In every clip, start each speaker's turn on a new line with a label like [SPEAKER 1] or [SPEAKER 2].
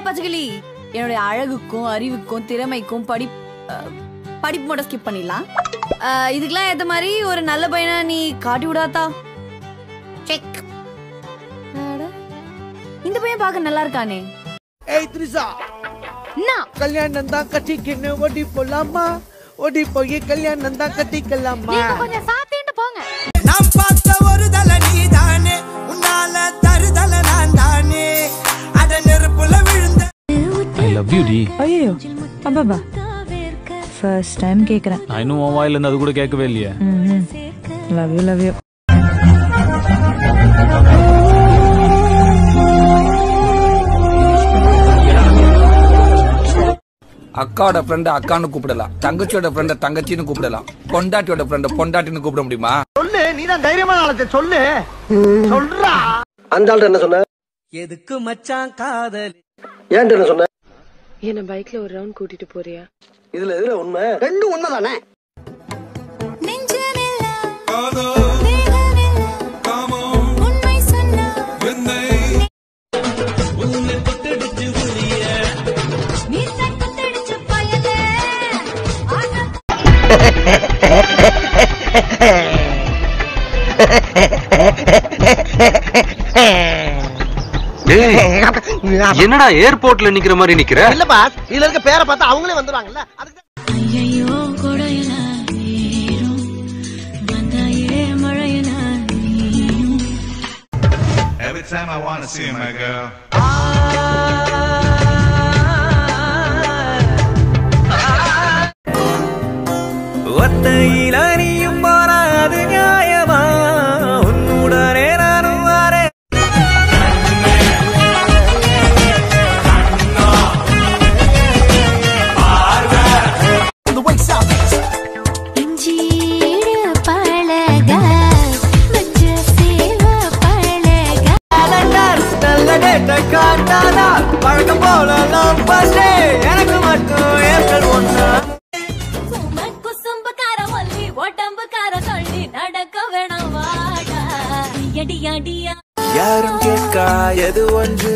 [SPEAKER 1] பச்சைக்கிளி என்னுடைய அழகுக்கும் அறிவுக்கும் திறமைக்கும் படி அஹ், படிப்பு மட்டும் ஸ்கிப் பண்ணிடலாம் அஹ், இதுக்கெல்லாம் ஏத்த மாதிரி ஒரு நல்ல பையனா நீ காட்டி விடாதா செக் இந்த பையன் பார்க்க நல்லா இருக்கானே
[SPEAKER 2] ஏய் த்ரிஷா
[SPEAKER 1] என்ன
[SPEAKER 2] கல்யாணம் தான் கட்டிக்கின்னு ஓடி போலாமா ஓடி போய் கல்யாணம் தான் கட்டிக்கலாமா
[SPEAKER 1] கொஞ்சம் சாத்திட்டு போங்க
[SPEAKER 3] நான் பார்த்த ஒரு தல நீதானே உன்னால தருதல நான் தானே அட நெருப்புல விழுந்த
[SPEAKER 4] ஐ லவ் யூ டி
[SPEAKER 5] ஐயோ அப்பாபா ஃபர்ஸ்ட் டைம் கேக்குறேன்
[SPEAKER 4] நான் இன்னும் உன் வாயில இருந்து அது கூட கேட்கவே இல்லையே
[SPEAKER 5] லவ் யூ லவ் யூ
[SPEAKER 6] அக்காவோட ஃப்ரெண்ட அக்கான்னு கூப்பிடலாம் தங்கச்சியோட ஃப்ரெண்ட தங்கச்சின்னு கூப்பிடலாம் பொண்டாட்டியோட ஃப்ரெண்ட பொண்டாட்டின்னு கூப்பிட முடியுமா
[SPEAKER 2] சொல்லு நீ தான் தைரியமான ஆளத்தை சொல்லு சொல்றா
[SPEAKER 7] அந்த ஆள்கிட்ட என்ன சொன்ன
[SPEAKER 3] எதுக்கு மச்சான் காதல்
[SPEAKER 7] ஏன்ட்ட என்ன சொன்ன
[SPEAKER 8] என்ன பைக்ல ஒரு ரவுண்ட் கூட்டிட்டு போறியா
[SPEAKER 7] இதுல எதுல உண்மை ரெண்டும் உண்மைதானே
[SPEAKER 9] என்னடா ஏர்போர்ட்ல நிக்கிற மாதிரி நிக்கிற
[SPEAKER 2] இல்ல பாஸ் இதுல இருக்க பேரை பார்த்தா அவங்களே வந்துருவாங்கல்ல அதுக்கு
[SPEAKER 10] Every time I want to see my girl.
[SPEAKER 3] ஒத்தையில நீயும் போறாது நியாயமா உன்னுடனே நானும் வரேன் நல்ல டேட்டை காட்டாதா வழக்கம் போல லவ் பஸ்டே எனக்கு மட்டும் ஏப்ரல் ஒன்னா யாரும் கேட்கா எது ஒன்று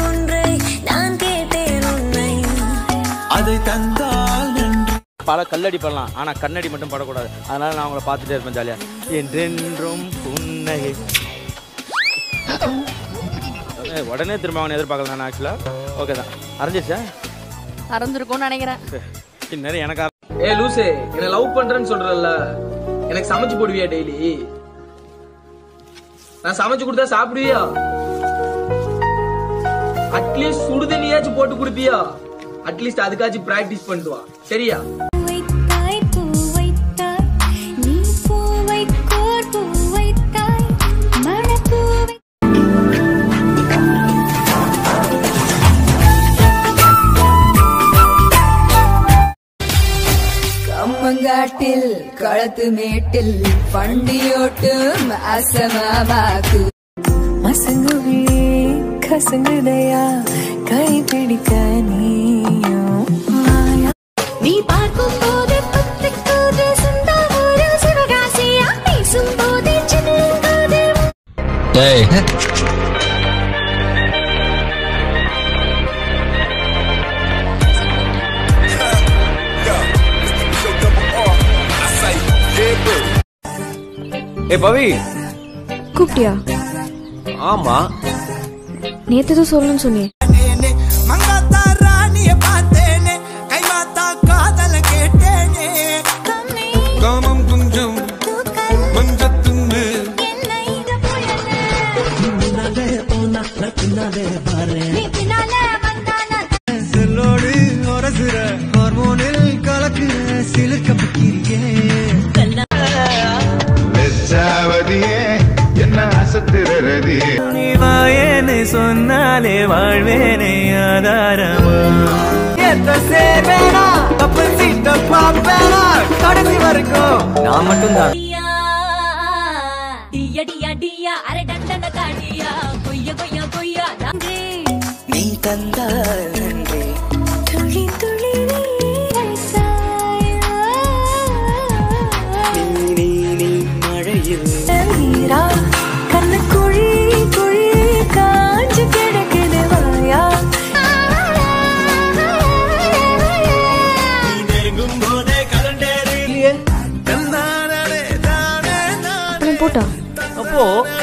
[SPEAKER 3] அதை தந்தால் நன்றி
[SPEAKER 11] பல கல்லடி பண்ணலாம் ஆனா கண்ணடி மட்டும் படக்கூடாது அதனால நான் அவங்கள பார்த்துட்டே இருப்பேன் ஜாலியா என்றென்றும் புன்னகை ஏய், உடனே திரும்ப அவனை எதிர்பார்க்கல நான் ஆக்சுவலா ஓகே தான் அறிஞ்சிச்சா
[SPEAKER 1] மறந்துருக்கும்னு நினைக்கிறேன்
[SPEAKER 11] இந்நேரம் எனக்கு
[SPEAKER 12] ஏ லூசு என்ன லவ் பண்றேன்னு சொல்றல்ல எனக்கு சமைச்சு போடுவியா டெய்லி நான் சமைச்சு கொடுத்தா சாப்பிடுவியா அட்லீஸ்ட் சுடு தண்ணியாச்சும் போட்டு குடுப்பியா அட்லீஸ்ட் அதுக்காச்சும் பிராக்டிஸ் பண்ணிட்டு வா சரியா
[SPEAKER 1] கம்மங்காட்டில் களத்து மேட்டில் பண்டியோட்டும் அசமாமாக்கு
[SPEAKER 5] மசங்குவியே கசங்குதையா கை பிடிக்க நீயும் மாயா
[SPEAKER 1] நீ பார்க்கும் போது பத்துக்குது சொந்த ஒரு சிவகாசியா பேசும் போது சின்னங்காது
[SPEAKER 9] டேய்
[SPEAKER 11] ஏ பவி
[SPEAKER 5] கூப்பிட்டியா
[SPEAKER 11] ஆமா
[SPEAKER 5] நேத்து எதுவும் சொல்லணும்னு சொன்னியே
[SPEAKER 3] மங்காத்தா ராணிய பார்த்தேனே கைமாத்தா காதல கேட்டேனே காமம் குஞ்சம் மஞ்சத்துன்னு செல்லோடு ஒரசுற ஹார்மோனில் கலக்குற சிலுக்க பக்கிரியே
[SPEAKER 10] வெச்சாவதியே என்ன அசத்துறதியே
[SPEAKER 3] நீ வாயேன்னு சொன்னாலே வாழ்வேனே ஆதாரமா எத்த சேவேனா தப்பு சீட்ட பாப்பேனா கடைசி வரைக்கும் நான் மட்டும்தான் நீ தந்தால் நன்றி
[SPEAKER 5] துளி துளி
[SPEAKER 3] நீ நீ நீ மழையில்
[SPEAKER 5] நீரா கண்ணு குழி குழி காஞ்சு கிடக்குது வாயா போட்டா
[SPEAKER 11] அப்போ